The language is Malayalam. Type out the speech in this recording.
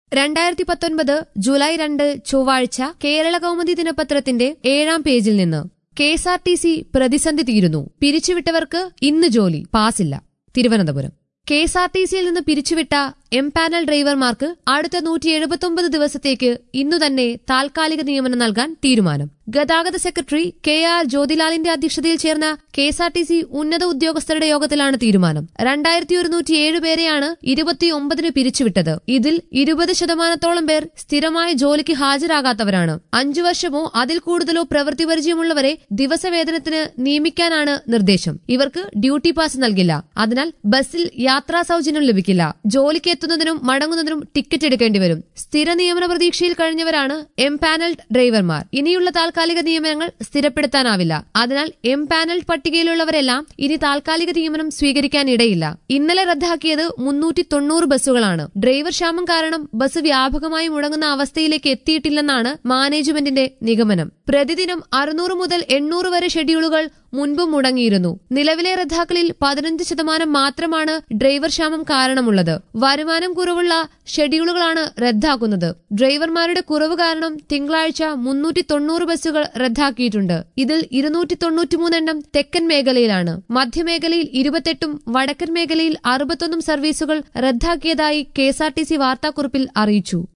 രണ്ടായിരത്തി പത്തൊൻപത് ജൂലൈ രണ്ട് ചൊവ്വാഴ്ച കേരള കൗമുദി ദിനപത്രത്തിന്റെ ഏഴാം പേജിൽ നിന്ന് K S R T C പ്രതിസന്ധി തീരുന്നു പിരിച്ചുവിട്ടവർക്ക് ഇന്ന് ജോലി പാസില്ല Thiruvananthapuram K S R T സിയിൽ നിന്ന് പിരിച്ചുവിട്ട എം പാനൽ ഡ്രൈവർമാർക്ക് അടുത്ത നൂറ്റി എഴുപത്തൊമ്പത് ദിവസത്തേക്ക് ഇന്നു തന്നെ താൽക്കാലിക നിയമനം നൽകാൻ തീരുമാനം ഗതാഗത സെക്രട്ടറി കെ ആർ ജ്യോതിലാലിന്റെ അധ്യക്ഷതയിൽ ചേർന്ന K S R T C ഉന്നത ഉദ്യോഗസ്ഥരുടെ യോഗത്തിലാണ് തീരുമാനം രണ്ടായിരത്തി ഒരുന്നൂറ്റി ഏഴ് പേരെയാണ് ഇരുപത്തിയൊമ്പതിന് പിരിച്ചുവിട്ടത് ഇതിൽ ഇരുപത് ശതമാനത്തോളം പേർ സ്ഥിരമായ ജോലിക്ക് ഹാജരാകാത്തവരാണ് അഞ്ചു വർഷമോ അതിൽ കൂടുതലോ പ്രവൃത്തി പരിചയമുള്ളവരെ ദിവസവേതനത്തിന് നിയമിക്കാനാണ് നിർദ്ദേശം ഇവർക്ക് ഡ്യൂട്ടി പാസ് നൽകില്ല അതിനാൽ ബസ്സിൽ യാത്രാ സൗജന്യം ലഭിക്കില്ല ജോലിക്ക് എത്തുന്നതിനും മടങ്ങുന്നതിനും ടിക്കറ്റ് എടുക്കേണ്ടി വരും സ്ഥിര നിയമന പ്രതീക്ഷയിൽ കഴിഞ്ഞവരാണ് എം പാനൽ ഡ്രൈവർമാർ ഇനിയുള്ള താൽക്കാലിക നിയമനങ്ങൾ സ്ഥിരപ്പെടുത്താനാവില്ല അതിനാൽ എം പാനൽ പട്ടികയിലുള്ളവരെല്ലാം ഇനി താൽക്കാലിക നിയമനം സ്വീകരിക്കാനിടയില്ല ഇന്നലെ റദ്ദാക്കിയത് മുന്നൂറ്റി തൊണ്ണൂറ് ബസ്സുകളാണ് ഡ്രൈവർ ക്ഷാമം കാരണം ബസ് വ്യാപകമായി മുടങ്ങുന്ന അവസ്ഥയിലേക്ക് എത്തിയിട്ടില്ലെന്നാണ് മാനേജ്മെന്റിന്റെ നിഗമനം പ്രതിദിനം അറുന്നൂറ് മുതൽ എണ്ണൂറ് വരെ ഷെഡ്യൂളുകൾ മുൻപും മുടങ്ങിയിരുന്നു നിലവിലെ റദ്ദാക്കലിൽ പതിനഞ്ച് ശതമാനം മാത്രമാണ് ഡ്രൈവർ ക്ഷാമം കാരണമുള്ളത് വരുമാനം കുറവുള്ള ഷെഡ്യൂളുകളാണ് റദ്ദാക്കുന്നത് ഡ്രൈവർമാരുടെ കുറവ് കാരണം തിങ്കളാഴ്ച മുന്നൂറ്റി തൊണ്ണൂറ് ബസ്സുകൾ റദ്ദാക്കിയിട്ടുണ്ട് ഇതിൽ ഇരുന്നൂറ്റി തൊണ്ണൂറ്റിമൂന്ന് എണ്ണം തെക്കൻ മേഖലയിലാണ് മധ്യമേഖലയിൽ ഇരുപത്തെട്ടും വടക്കൻ മേഖലയിൽ അറുപത്തൊന്നും സർവീസുകൾ റദ്ദാക്കിയതായി കെഎസ്ആർടിസി വാർത്താക്കുറിപ്പിൽ അറിയിച്ചു